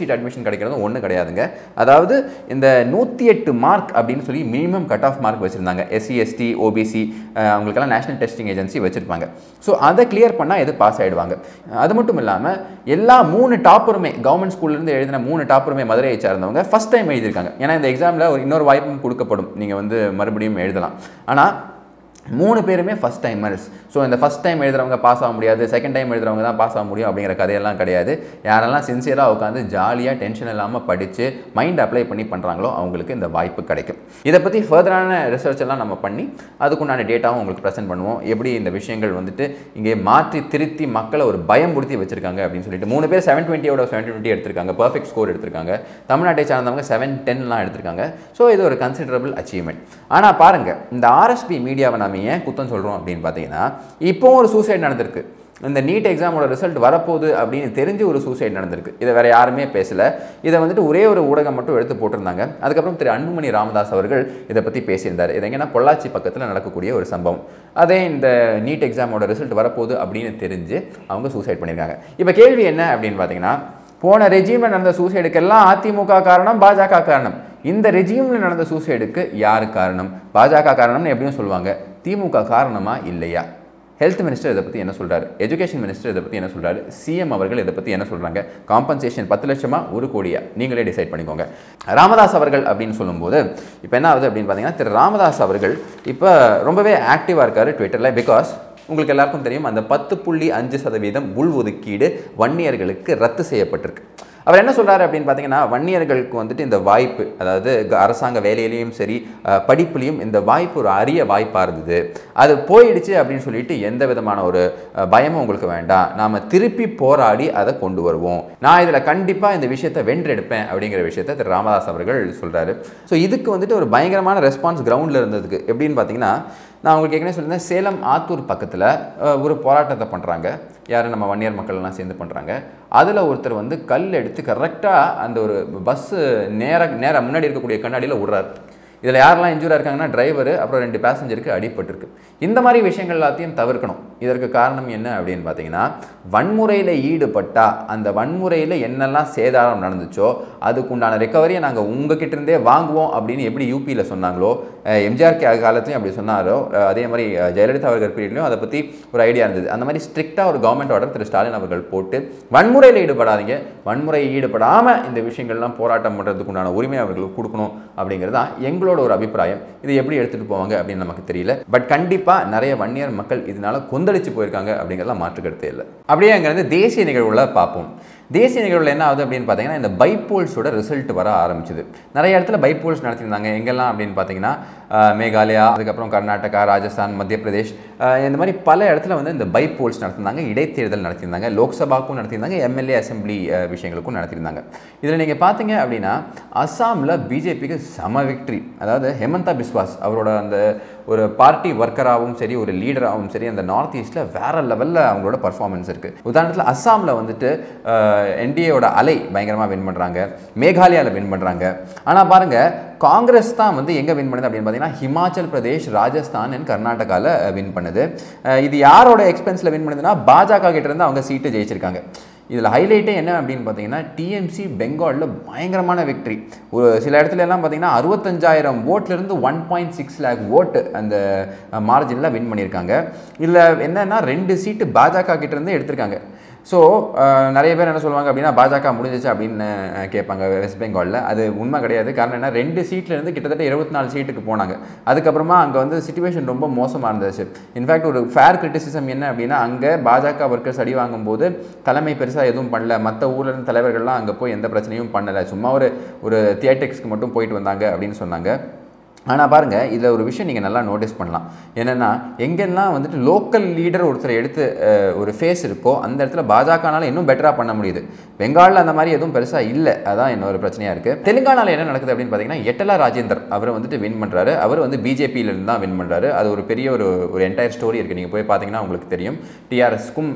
ரிசர்வேஷன் கிடைக்கிறதும் ஒன்றும் கிடையாதுங்க அதாவது இந்த நூற்றி எட்டு மார்க் அப்படின்னு சொல்லி மினிமம் கட் ஆஃப் மார்க் வச்சுருந்தாங்க எஸ்சி எஸ்டி ஓபிசி அவங்களுக்கெல்லாம் நேஷனல் டெஸ்டிங் ஏஜென்சி வச்சுருப்பாங்க ஸோ அதை கிளியர் பண்ணால் எது பாஸ் ஆகிடுவாங்க அது மட்டும் இல்லாமல் எல்லா மூணு டாப்பருமே கவர்மெண்ட் ஸ்கூல்லேருந்து எழுதின மூணு டாப்பருமே மதுரையை சார்ந்தவங்க ஃபஸ்ட் டைம் எழுதியிருக்காங்க ஏன்னா இந்த எக்ஸாமில் ஒரு இன்னொரு வாய்ப்பும் கொடுக்கப்படும் நீங்கள் வந்து மறுபடியும் எழுதலாம் ஆனால் மூணு பேருமே ஃபஸ்ட் டைமர்ஸ் ஸோ இந்த ஃபஸ்ட் டைம் எழுதுறவங்க பாஸ் ஆக முடியாது செகண்ட் டைம் எழுதுறவங்க தான் பாஸ் ஆக முடியும் அப்படிங்கிற கதையெல்லாம் கிடையாது யாரெல்லாம் சின்சியராக உட்காந்து ஜாலியாக டென்ஷன் இல்லாமல் படித்து மைண்ட் அப்ளை பண்ணி பண்ணுறாங்களோ அவங்களுக்கு இந்த வாய்ப்பு கிடைக்கும் இதை பற்றி ஃபர்தரான ரிசர்ச் எல்லாம் நம்ம பண்ணி அதுக்குண்டான டேட்டாவும் உங்களுக்கு ப்ரெசென்ட் பண்ணுவோம் எப்படி இந்த விஷயங்கள் வந்துட்டு இங்கே மாற்றி திருத்தி மக்களை ஒரு பயம் பிடித்தி வச்சிருக்காங்க அப்படின்னு சொல்லிட்டு மூணு பேர் செவன் டுவெண்ட்டியோட செவன் டுவெண்ட்டி எடுத்திருக்காங்க பர்ஃபெக்ட் ஸ்கோர் எடுத்திருக்காங்க தமிழ்நாட்டை சார்ந்தவங்க செவன் டென்லாம் எடுத்திருக்காங்க ஸோ இது ஒரு கன்சிடரபிள் அச்சீவ்மெண்ட் ஆனால் பாருங்கள் இந்த ஆர்எஸ்பி மீடியாவை நம்ம ஏன் குத்தம் சொல்கிறோம் அப்படின்னு பார்த்தீங்கன்னா இப்போ ஒரு சூசைட் நடந்திருக்கு இந்த நீட் எக்ஸாமோட ரிசல்ட் வரப்போகுது அப்படின்னு தெரிஞ்சு ஒரு சூசைட் நடந்திருக்கு இதை வேற யாருமே பேசலை இதை வந்துட்டு ஒரே ஒரு ஊடகம் மட்டும் எடுத்து போட்டிருந்தாங்க அதுக்கப்புறம் திரு அன்புமணி ராமதாஸ் அவர்கள் இதை பற்றி பேசியிருந்தார் இது எங்கன்னா பொள்ளாச்சி பக்கத்தில் நடக்கக்கூடிய ஒரு சம்பவம் அதே இந்த நீட் எக்ஸாமோட ரிசல்ட் வரப்போகுது அப்படின்னு தெரிஞ்சு அவங்க சூசைட் பண்ணியிருக்காங்க இப்போ கேள்வி என்ன அப்படின்னு பார்த்தீங்கன்னா போன ரெஜிமில் நடந்த சூசைடுக்கெல்லாம் அதிமுக காரணம் பாஜக காரணம் இந்த ரெஜிமில் நடந்த சூசைடுக்கு யார் காரணம் பாஜக காரணம்னு எப்படியும் சொல்லுவாங்க திமுக காரணமா இல்லையா ஹெல்த் மினிஸ்டர் இதை பற்றி என்ன சொல்கிறாரு எஜுகேஷன் மினிஸ்டர் இதை பற்றி என்ன சொல்கிறாரு சிஎம் அவர்கள் இதை பற்றி என்ன சொல்கிறாங்க காம்பன்சேஷன் பத்து லட்சமா ஒரு கோடியா நீங்களே டிசைட் பண்ணிக்கோங்க ராமதாஸ் அவர்கள் அப்படின்னு சொல்லும்போது இப்போ என்ன ஆகுது அப்படின்னு பார்த்தீங்கன்னா திரு ராமதாஸ் அவர்கள் இப்போ ரொம்பவே ஆக்டிவாக இருக்காரு ட்விட்டரில் பிகாஸ் உங்களுக்கு எல்லாருக்கும் தெரியும் அந்த பத்து புள்ளி அஞ்சு சதவீதம் உள் ஒதுக்கீடு வன்னியர்களுக்கு ரத்து செய்யப்பட்டிருக்கு அவர் என்ன சொல்றாரு அப்படின்னு பார்த்தீங்கன்னா வன்னியர்களுக்கு வந்துட்டு இந்த வாய்ப்பு அதாவது க- அரசாங்க வேலையிலையும் சரி அஹ், படிப்புலையும் இந்த வாய்ப்பு ஒரு அரிய வாய்ப்பாக இருந்தது அது போயிடுச்சு அப்படின்னு சொல்லிட்டு எந்த விதமான ஒரு அஹ், பயமும் உங்களுக்கு வேண்டாம் நாம திருப்பி போராடி அதை கொண்டு வருவோம் நான் இதில் கண்டிப்பாக இந்த விஷயத்தை வென்றெடுப்பேன் அப்படிங்கிற விஷயத்தை திரு ராமதாஸ் அவர்கள் சொல்றாரு ஸோ இதுக்கு வந்துட்டு ஒரு பயங்கரமான ரெஸ்பான்ஸ் கிரவுண்டில் இருந்ததுக்கு எப்படின்னு பார்த்தீங்கன்னா நான் உங்களுக்கு ஏற்கனவே சொல்லியிருந்தேன் சேலம் ஆத்தூர் பக்கத்தில் ஒரு போராட்டத்தை பண்ணுறாங்க யார் நம்ம வன்னியர் மக்கள் எல்லாம் சேர்ந்து பண்ணுறாங்க அதில் ஒருத்தர் வந்து கல் எடுத்து கரெக்டாக அந்த ஒரு பஸ்ஸு நேர நேராக முன்னாடி இருக்கக்கூடிய கண்ணாடியில் விடுறாரு இதில் யாரெல்லாம் இன்ஜூராக இருக்காங்கன்னா டிரைவர் அப்புறம் ரெண்டு பேசஞ்சருக்கு அடிபட்டிருக்கு இந்த மாதிரி விஷயங்கள் எல்லாத்தையும் தவிர்க்கணும் இதற்கு காரணம் என்ன அப்படின்னு பார்த்தீங்கன்னா வன்முறையில் ஈடுபட்டா அந்த வன்முறையில் என்னெல்லாம் சேதாரம் நடந்துச்சோ அதுக்குண்டான ரெக்கவரியை நாங்கள் உங்ககிட்ட இருந்தே வாங்குவோம் அப்படின்னு எப்படி யூபியில் சொன்னாங்களோ அஹ் எம்ஜிஆர் கே காலத்துலையும் அப்படி சொன்னாரோ அஹ் அதே மாதிரி அஹ் ஜெயலலிதா அவர்கள் பீரியட்லையும் அதை பற்றி ஒரு ஐடியா இருந்தது அந்த மாதிரி ஸ்ட்ரிக்டாக ஒரு கவர்மெண்ட் ஆர்டர் திரு ஸ்டாலின் அவர்கள் போட்டு வன்முறையில் ஈடுபடாதீங்க வன்முறையில் ஈடுபடாமல் இந்த விஷயங்கள்லாம் போராட்டம் பண்ணுறதுக்கு உண்டான உரிமை அவர்களுக்கு கொடுக்கணும் அப்படிங்கிறது தான் எங்களோட ஒரு அபிப்பிராயம் இது எப்படி எடுத்துகிட்டு போவாங்க அப்படின்னு நமக்கு தெரியல பட் கண்டிப்பாக நிறைய வன்னியர் மக்கள் இதனால கொந்தளிச்சு போயிருக்காங்க அப்படிங்கிறதுலாம் மாற்று கருத்தே இல்லை அப்படியே அங்கேருந்து தேசிய நிகழ்வுல பார்ப்போம் தேசிய நிகழ்வில் என்ன ஆகுது அப்படின்னு பார்த்தீங்கன்னா இந்த பைப்போல்ஸோட ரிசல்ட் வர ஆரம்பிச்சுது நிறைய இடத்துல பைப்போல்ஸ் நடத்தியிருந்தாங்க எங்கெல்லாம் அப்படின்னு பார்த்தீங்கன்னா அஹ், மேகாலயா அதுக்கப்புறம் கர்நாடகா ராஜஸ்தான் மத்திய பிரதேஷ் அஹ், இந்த மாதிரி பல இடத்துல வந்து இந்த பைப்போல்ஸ் நடத்திருந்தாங்க இடைத்தேர்தல் நடத்தியிருந்தாங்க லோக்சபாக்கும் நடத்தியிருந்தாங்க எம்எல்ஏ அசெம்பிளி அஹ், விஷயங்களுக்கும் நடத்தியிருந்தாங்க இதில் நீங்கள் பார்த்தீங்க அப்படின்னா அஸ்ஸாமில் பிஜேபிக்கு சம விக்ட்ரி அதாவது ஹெமந்தா பிஸ்வாஸ் அவரோட அந்த ஒரு பார்ட்டி ஒர்க்கராகவும் சரி ஒரு லீடராகவும் சரி அந்த நார்த் ஈஸ்ட்டில் வேற லெவலில் அவங்களோட பர்ஃபார்மன்ஸ் இருக்குது உதாரணத்தில் அஸ்ஸாமில் வந்துட்டு என்டிஏவோட அலை பயங்கரமாக வின் பண்ணுறாங்க மேகாலயாவில் வின் பண்ணுறாங்க ஆனால் பாருங்கள் காங்கிரஸ் தான் வந்து எங்கே வின் பண்ணுது அப்படின்னு பார்த்தீங்கன்னா ஹிமாச்சல் பிரதேஷ் ராஜஸ்தான் அண்ட் கர்நாடகாவில் வின் பண்ணுது அஹ் இது யாரோட எக்ஸ்பென்ஸில் வின் பண்ணுதுன்னா பாஜக கிட்ட இருந்து அவங்க சீட்டு ஜெயிச்சிருக்காங்க இதில் ஹைலைட்டே என்ன அப்படின்னு பார்த்தீங்கன்னா டிஎம்சி பெங்காலில் பயங்கரமான விக்ட்ரி ஒரு சில இடத்துல எல்லாம் பார்த்தீங்கன்னா அறுபத்தஞ்சாயிரம் ஓட்லேருந்து ஒன் பாயிண்ட் சிக்ஸ் லேக் ஓட்டு அந்த மார்ஜினில் வின் பண்ணியிருக்காங்க இதில் என்னன்னா ரெண்டு சீட்டு பாஜக கிட்ட இருந்து எடுத்திருக்காங்க ஸோ நிறைய பேர் என்ன சொல்லுவாங்க அப்படின்னா பாஜக முடிஞ்சிச்சு அப்படின்னு அஹ், கேட்பாங்க வெஸ்ட் பெங்காலில் அது உண்மை கிடையாது காரணம் என்ன ரெண்டு சீட்ல இருந்து கிட்டத்தட்ட இருபத்தி நாலு சீட்டுக்கு போனாங்க அதுக்கப்புறமா அங்கே வந்து சுச்சுவேஷன் ரொம்ப மோசமாக இருந்துச்சு இன்ஃபேக்ட் ஒரு ஃபேர் கிரிட்டிசிசம் என்ன அப்படின்னா அங்கே பாஜக ஒர்க்கர்ஸ் அடி வாங்கும்போது தலைமை பெருசாக எதுவும் பண்ணல மற்ற ஊர்ல இருந்து தலைவர்கள்லாம் அங்கே போய் எந்த பிரச்சனையும் பண்ணலை சும்மா ஒரு ஒரு தியேட்டர்ஸ்க்கு மட்டும் போயிட்டு வந்தாங்க அப்படின்னு சொன்னாங்க ஆனால் பாருங்கள் இதில் ஒரு விஷயம் நீங்கள் நல்லா நோட்டீஸ் பண்ணலாம் என்னென்னா எங்கெல்லாம் வந்துட்டு லோக்கல் லீடர் ஒருத்தர் எடுத்து அஹ், ஒரு ஃபேஸ் இருக்கோ அந்த இடத்துல பாஜகனால இன்னும் பெட்டராக பண்ண முடியுது பெங்காலில் அந்த மாதிரி எதுவும் பெருசாக இல்லை அதான் இன்னொரு பிரச்சனையாக இருக்குது தெலுங்கானாவில் என்ன நடக்குது அப்படின்னு பார்த்தீங்கன்னா எட்டலா ராஜேந்தர் அவர் வந்துட்டு வின் பண்ணுறாரு அவர் வந்து பிஜேபியிலேருந்து தான் வின் பண்ணுறாரு அது ஒரு பெரிய ஒரு ஒரு என்டையர் ஸ்டோரி இருக்குது நீங்கள் போய் பார்த்தீங்கன்னா உங்களுக்கு தெரியும் டிஆர்எஸ்க்கும்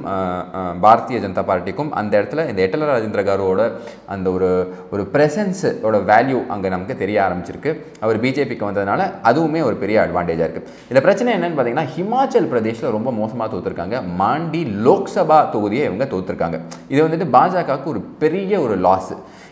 பாரதிய ஜனதா பார்ட்டிக்கும் அந்த இடத்துல இந்த எட்டலா ராஜேந்திர காரோட அந்த ஒரு ஒரு ப்ரெசன்ஸோட வேல்யூ அங்கே நமக்கு தெரிய ஆரம்பிச்சிருக்கு அவர் பிஜேபிக்கு வந்ததுனால அதுவுமே ஒரு பெரிய அட்வான்டேஜாக இருக்குது இதில் பிரச்சனை என்னன்னு பார்த்தீங்கன்னா ஹிமாச்சல் பிரதேஷில் ரொம்ப மோசமாக தோத்துருக்காங்க மாண்டி லோக்சபா தொகுதியை இவங்க தோத்துருக்காங்க இது வந்துட்டு பாஜகவுக்கு ஒரு பெரிய ஒரு லாஸ்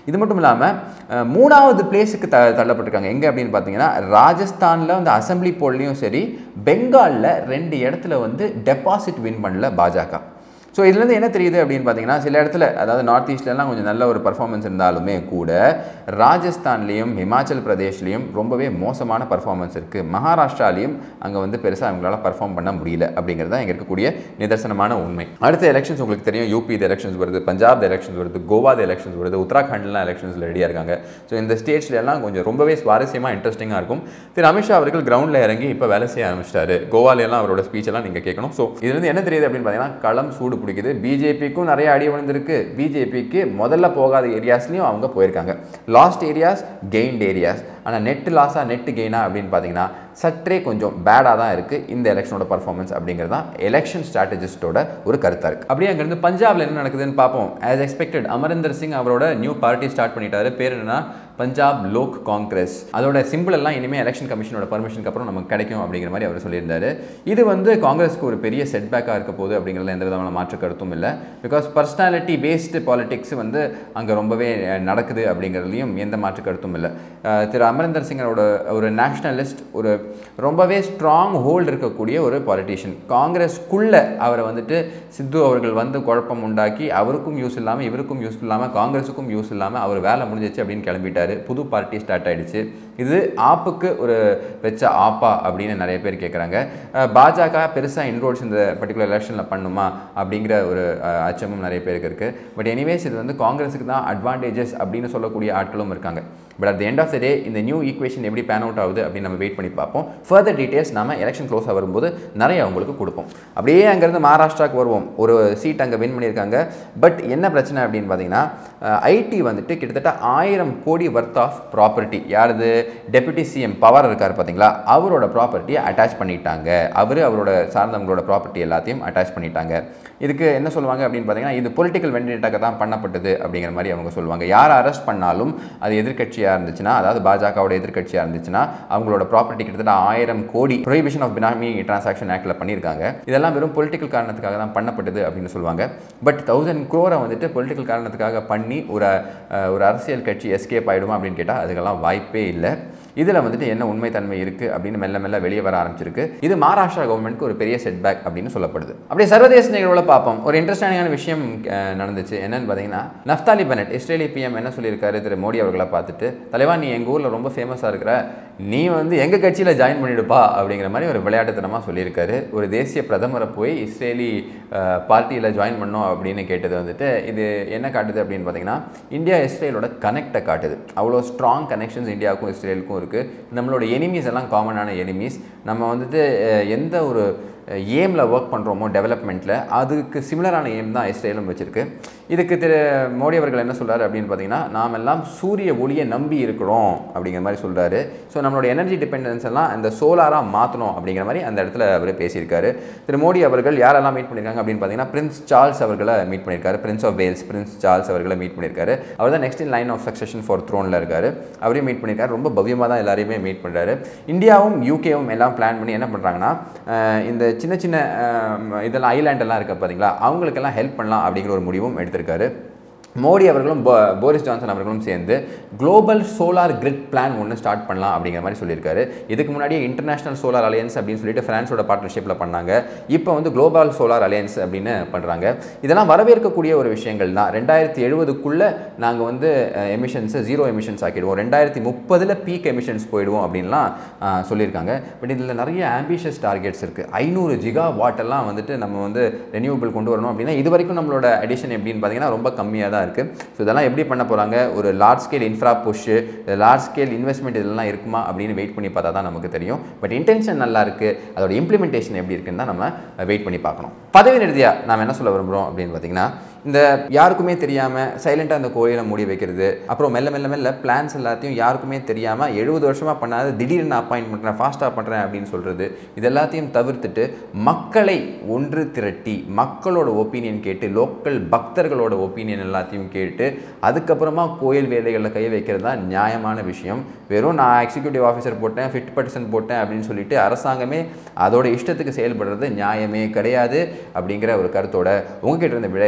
இது மட்டும் இல்லாமல் மூணாவது பிளேஸுக்கு த தள்ளப்பட்டிருக்காங்க எங்கே அப்படின்னு பார்த்தீங்கன்னா ராஜஸ்தானில் வந்து அசம்பிளி போல்லையும் சரி பெங்காலில் ரெண்டு இடத்துல வந்து டெபாசிட் வின் பண்ணல பாஜக ஸோ இதுலேருந்து என்ன தெரியுது அப்படின்னு பார்த்தீங்கன்னா சில இடத்துல அதாவது நார்த் ஈஸ்ட்லலாம் கொஞ்சம் நல்ல ஒரு பர்ஃபார்மன்ஸ் இருந்தாலுமே கூட ராஜஸ்தான்லேயும் ஹிமாச்சல் பிரதேஷ்லேயும் ரொம்பவே மோசமான பர்ஃபார்மன்ஸ் இருக்குது மகாராஷ்டிராலையும் அங்கே வந்து பெருசாக அவங்களால பர்ஃபார்ம் பண்ண முடியல அப்படிங்கிறது தான் இங்கே இருக்கக்கூடிய நிதர்சனமான உண்மை அடுத்த எலெக்ஷன்ஸ் உங்களுக்கு தெரியும் யூபி எலெக்ஷன்ஸ் வருது பஞ்சாப் எலெக்ஷன்ஸ் வருது கோவா எலெக்ஷன்ஸ் வருது உத்தராகண்ட்லாம் எலெக்ஷன்ஸில் ரெடியாக இருக்காங்க ஸோ இந்த ஸ்டேட்ஸ்ல எல்லாம் கொஞ்சம் ரொம்பவே சுவாரஸ்யமாக இன்ட்ரெஸ்டிங்காக இருக்கும் திரு அமித்ஷா அவர்கள் கிரவுண்டில் இறங்கி இப்போ வேலை செய்ய ஆரம்பிச்சிட்டாரு கோவால எல்லாம் அவரோட ஸ்பீச் எல்லாம் நீங்கள் கேட்கணும் ஸோ இதுலேருந்து என்ன தெரியுது அப்படின்னு பார்த்தீங்கன்னா களம் சூடு பிடிக்குது பிஜேபிக்கும் நிறைய அடி விழுந்திருக்கு பிஜேபிக்கு முதல்ல போகாத ஏரியாஸ்லையும் அவங்க போயிருக்காங்க லாஸ்ட் ஏரியாஸ் கெயின்ட் ஏரியாஸ் ஆனால் நெட் லாஸா நெட் கெயினா அப்படின்னு பார்த்தீங்கன்னா சற்றே கொஞ்சம் பேடாக தான் இருக்குது இந்த எலெக்ஷனோட பர்ஃபார்மன்ஸ் அப்படிங்கிறது தான் எலெக்ஷன் ஸ்ட்ராட்டஜிஸ்டோட ஒரு கருத்தாக இருக்குது அப்படியே அங்கேருந்து பஞ்சாப்ல என்ன நடக்குதுன்னு பார்ப்போம் ஆஸ் எக்ஸ்பெக்டட் அமரிந்தர் சிங் அவரோட நியூ பார்ட்டி ஸ்டார்ட் பண்ணிட்டாரு பேர் என்னன்னா பஞ்சாப் லோக் காங்கிரஸ் அதோட சிம்பிள் எல்லாம் இனிமேல் எலெக்ஷன் கமிஷனோட பர்மிஷனுக்கு அப்புறம் நமக்கு கிடைக்கும் அப்படிங்கிற மாதிரி அவர் சொல்லியிருந்தாரு இது வந்து காங்கிரஸ்க்கு ஒரு பெரிய செட்பேக்காக இருக்க போகுது அப்படிங்கிறதுல எந்த விதமான மாற்று கருத்தும் இல்லை பிகாஸ் பர்சனாலிட்டி பேஸ்டு பாலிடிக்ஸ் வந்து அங்கே ரொம்பவே அஹ், நடக்குது அப்படிங்கிறதுலையும் எந்த மாற்று கருத்தும் இல்லை அஹ், திரு அமரிந்தர் சிங்கரோட ஒரு நேஷனலிஸ்ட் ஒரு ரொம்பவே ஸ்ட்ராங் ஹோல்டு இருக்கக்கூடிய ஒரு பாலிட்டிஷியன் காங்கிரஸ்க்குள்ளே அவரை வந்துட்டு சித்து அவர்கள் வந்து குழப்பம் உண்டாக்கி அவருக்கும் யூஸ் இல்லாமல் இவருக்கும் யூஸ் இல்லாமல் காங்கிரஸுக்கும் யூஸ் இல்லாமல் அவர் வேலை முடிஞ்சிச்சு அப்படின்னு கிளம்பிட்டாரு புது பார்ட்டி ஸ்டார்ட் ஆயிடுச்சு இது ஆப்புக்கு ஒரு வச்ச ஆப்பா அப்படின்னு நிறைய பேர் கேட்குறாங்க பாஜக பெருசாக இன்ரோல்ஸ் இந்த பர்டிகுலர் எலெக்ஷனில் பண்ணுமா அப்படிங்கிற ஒரு அஹ், அச்சமும் நிறைய பேருக்கு இருக்குது பட் எனிவேஸ் இது வந்து காங்கிரஸுக்கு தான் அட்வான்டேஜஸ் அப்படின்னு சொல்லக்கூடிய ஆட்களும் இருக்காங்க but at end of the day இந்த நியூ ஈக்குவேஷன் எப்படி பேன் அவுட் ஆகுது அப்படின்னு நம்ம வெயிட் பண்ணி பார்ப்போம் ஃபர்தர் டீட்டெயில்ஸ் நாம எலெக்ஷன் க்ளோஸாக வரும்போது நிறைய அவங்களுக்கு கொடுப்போம் அப்படியே அங்கேருந்து மகாராஷ்டிராவுக்கு வருவோம் ஒரு சீட் அங்கே வின் பண்ணியிருக்காங்க பட் என்ன பிரச்சனை அப்படின்னு பார்த்தீங்கன்னா ஐடி வந்துட்டு கிட்டத்தட்ட ஆயிரம் கோடி வர்த் ஆஃப் ப்ராப்பர்ட்டி யாரது டெபுட்டி சிஎம் பவர் இருக்கார் பார்த்தீங்களா அவரோட ப்ராப்பர்ட்டியை அட்டாச் பண்ணிட்டாங்க அவர் அவரோட சார்ந்தவங்களோட ப்ராப்பர்ட்டி எல்லாத்தையும் அட்டாச் பண்ணிட்டாங்க இதுக்கு என்ன சொல்லுவாங்க அப்படின்னு பார்த்தீங்கன்னா இது பொலிட்டிக்கல் வெண்டிட்டாக தான் பண்ணப்பட்டது அப்படிங்கிற மாதிரி அவங்க சொல்லுவாங்க யார் அரெஸ்ட் பண்ணாலும் அது எதிர்க்கட்சியாக இருந்துச்சுன்னா அதாவது பாஜகவோட எதிர்க்கட்சியாக இருந்துச்சுன்னா அவங்களோட ப்ராப்பர்ட்டி கிட்டத்தட்ட ஆயிரம் கோடி ப்ரொஹிபிஷன் ஆஃப் பினாமி டிரான்சாக்ஷன் ஆக்டில் பண்ணியிருக்காங்க இதெல்லாம் வெறும் பொலிட்டிக்கல் காரணத்துக்காக தான் பண்ணப்பட்டது அப்படின்னு சொல்லுவாங்க பட் தௌசண்ட் க்ரோரை வந்துட்டு பொலிட்டிக்கல் காரணத்துக்காக பண்ணி ஒரு அஹ், ஒரு அரசியல் கட்சி எஸ்கேப் ஆகிடுமா அப்படின்னு கேட்டால் அதுக்கெல்லாம் வாய்ப்பே இல்லை இதில் வந்துட்டு என்ன உண்மைத்தன்மை இருக்குது அப்படின்னு மெல்ல மெல்ல வெளியே வர ஆரம்பிச்சிருக்கு இது மகாராஷ்டிரா கவர்மெண்ட்க்கு ஒரு பெரிய செட்பேக் அப்படின்னு சொல்லப்படுது அப்படியே சர்வதேச நிகழ்வுல பார்ப்போம் ஒரு இன்ட்ரெஸ்டான விஷயம் அஹ், நடந்துச்சு என்னன்னு பார்த்தீங்கன்னா நஃப்தாலி பெனட் இஸ்ரேலி பிஎம் என்ன சொல்லியிருக்காரு திரு மோடி அவர்களை பார்த்துட்டு தலைவா நீ எங்கள் ஊரில் ரொம்ப ஃபேமஸாக இருக்கிற நீ வந்து எங்கள் கட்சியில் ஜாயின் பண்ணிடுப்பா அப்படிங்கிற மாதிரி ஒரு விளையாட்டுத்தனமாக சொல்லியிருக்காரு ஒரு தேசிய பிரதமரை போய் இஸ்ரேலி பார்ட்டியில் ஜாயின் பண்ணோம் அப்படின்னு கேட்டது வந்துட்டு இது என்ன காட்டுது அப்படின்னு பார்த்தீங்கன்னா இந்தியா இஸ்ரேலோட கனெக்டை காட்டுது அவ்வளோ ஸ்ட்ராங் கனெக்ஷன்ஸ் இந்தியாவுக்கும் இஸ்ரேலுக்கும் இருக்குது நம்மளோட எனிமீஸ் எல்லாம் காமனான எனிமீஸ் நம்ம வந்துட்டு அஹ், எந்த ஒரு ஏமில் ஒர்க் பண்ணுறோமோ டெவலப்மெண்ட்டில் அதுக்கு சிமிலரான எய்ம் தான் இஸ்ரேலும் வச்சுருக்கு இதுக்கு திரு மோடி அவர்கள் என்ன சொல்றாரு அப்படின்னு பார்த்தீங்கன்னா நாம் எல்லாம் சூரிய ஒளியை நம்பி இருக்கிறோம் அப்படிங்கிற மாதிரி சொல்கிறாரு ஸோ நம்மளோட எனர்ஜி டிபெண்டன்ஸ் எல்லாம் இந்த சோலாராக மாற்றணும் அப்படிங்கிற மாதிரி அந்த இடத்துல அவர் பேசியிருக்காரு திரு மோடி அவர்கள் யாரெல்லாம் மீட் பண்ணியிருக்காங்க அப்படின்னு பார்த்தீங்கன்னா பிரின்ஸ் சார்ல்ஸ் அவர்களை மீட் பண்ணியிருக்காரு Prince of Wales Prince Charles அவர்களை மீட் பண்ணியிருக்காரு அவர் தான் next in line of succession for த்ரோனில் இருக்காரு அவரையும் மீட் பண்ணியிருக்காரு ரொம்ப பவ்யமாக தான் எல்லாரையுமே மீட் பண்ணுறாரு இந்தியாவும் யூகேவும் எல்லாம் பிளான் பண்ணி என்ன பண்ணுறாங்கன்னா அஹ், இந்த சின்ன சின்ன அஹ், இதெல்லாம் ஐலாண்ட் எல்லாம் இருக்குது பார்த்தீங்களா அவங்களுக்கெல்லாம் ஹெல்ப் பண்ணலாம் அப்படிங்கிற ஒரு முடிவும் எடுத்திருக்காரு மோடி அவர்களும் போ- போரிஸ் ஜான்சன் அவர்களும் சேர்ந்து குளோபல் சோலார் கிரிட் பிளான் ஒன்று ஸ்டார்ட் பண்ணலாம் அப்படிங்கிற மாதிரி சொல்லியிருக்காரு இதுக்கு முன்னாடியே இன்டர்நேஷனல் சோலார் அலையன்ஸ் அப்படின்னு சொல்லிட்டு ஃப்ரான்ஸோட பார்ட்னர்ஷிப்பில் பண்ணாங்க இப்போ வந்து குளோபல் சோலார் அலையன்ஸ் அப்படின்னு பண்ணுறாங்க இதெல்லாம் வரவேற்கக்கூடிய ஒரு விஷயங்கள் தான் ரெண்டாயிரத்தி எழுபதுக்குள்ளே நாங்கள் வந்து எமிஷன்ஸை ஜீரோ எமிஷன்ஸ் ஆக்கிடுவோம் ரெண்டாயிரத்தி முப்பதில் பீக் எமிஷன்ஸ் போயிடுவோம் அப்படின்லாம் அஹ், சொல்லியிருக்காங்க பட் இதில் நிறைய ஆம்பிஷியஸ் டார்கெட்ஸ் இருக்குது ஐநூறு ஜிகா வாட் எல்லாம் வந்துட்டு நம்ம வந்து ரெனியூபிள் கொண்டு வரணும் அப்படின்னா இது வரைக்கும் நம்மளோட அடிஷன் எப்படின்னு பார்த்தீங்கன்னா ரொம்ப கம்மியாக தான் இருக்குது ஸோ இதெல்லாம் எப்படி பண்ண போகிறாங்க ஒரு large scale infra push large scale investment இதெல்லாம் இருக்குமா அப்படின்னு வெயிட் பண்ணி பார்த்தா தான் நமக்கு தெரியும் பட் இன்டென்ஷன் நல்லா இருக்குது அதோட இம்ப்ளிமெண்டேஷன் எப்படி இருக்குன்னு தான் நம்ம வெயிட் பண்ணி பார்க்கணும் பதவி நிறுதியாக நாம் என்ன சொல்ல விரும்புகிறோம் அப்படின்னு பார்த்தீங்கன்னா இந்த யாருக்குமே தெரியாமல் சைலண்ட்டாக அந்த கோயிலை மூடி வைக்கிறது அப்புறம் மெல்ல மெல்ல மெல்ல பிளான்ஸ் எல்லாத்தையும் யாருக்குமே தெரியாமல் எழுபது வருஷமாக பண்ணாத திடீர்னு அப்பாயின்ட் பண்ணுறேன் ஃபாஸ்ட்டாக பண்ணுறேன் அப்படின்னு சொல்கிறது இது எல்லாத்தையும் தவிர்த்துட்டு மக்களை ஒன்று திரட்டி மக்களோட ஒப்பீனியன் கேட்டு லோக்கல் பக்தர்களோட ஒப்பீனியன் எல்லாத்தையும் கேட்டு அதுக்கப்புறமா கோயில் வேலைகளில் கை வைக்கிறது தான் நியாயமான விஷயம் வெறும் நான் எக்ஸிக்யூட்டிவ் ஆஃபீஸர் போட்டேன் ஃபிட் பர்சன் போட்டேன் அப்படின்னு சொல்லிட்டு அரசாங்கமே அதோட இஷ்டத்துக்கு செயல்படுறது நியாயமே கிடையாது அப்படிங்கிற ஒரு கருத்தோட உங்ககிட்ட இருந்து விடைபெறேன்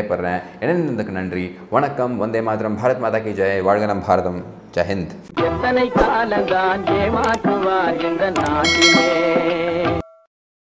இணைந்ததுக்கு நன்றி வணக்கம் வந்தே மாதரம் பாரத் மாதா கி ஜெய் வாழ்க நம் பாரதம் ஜெயஹிந்த் எத்தனை காலந்தான் ஏமாற்றுவார் இந்த நாட்டிலே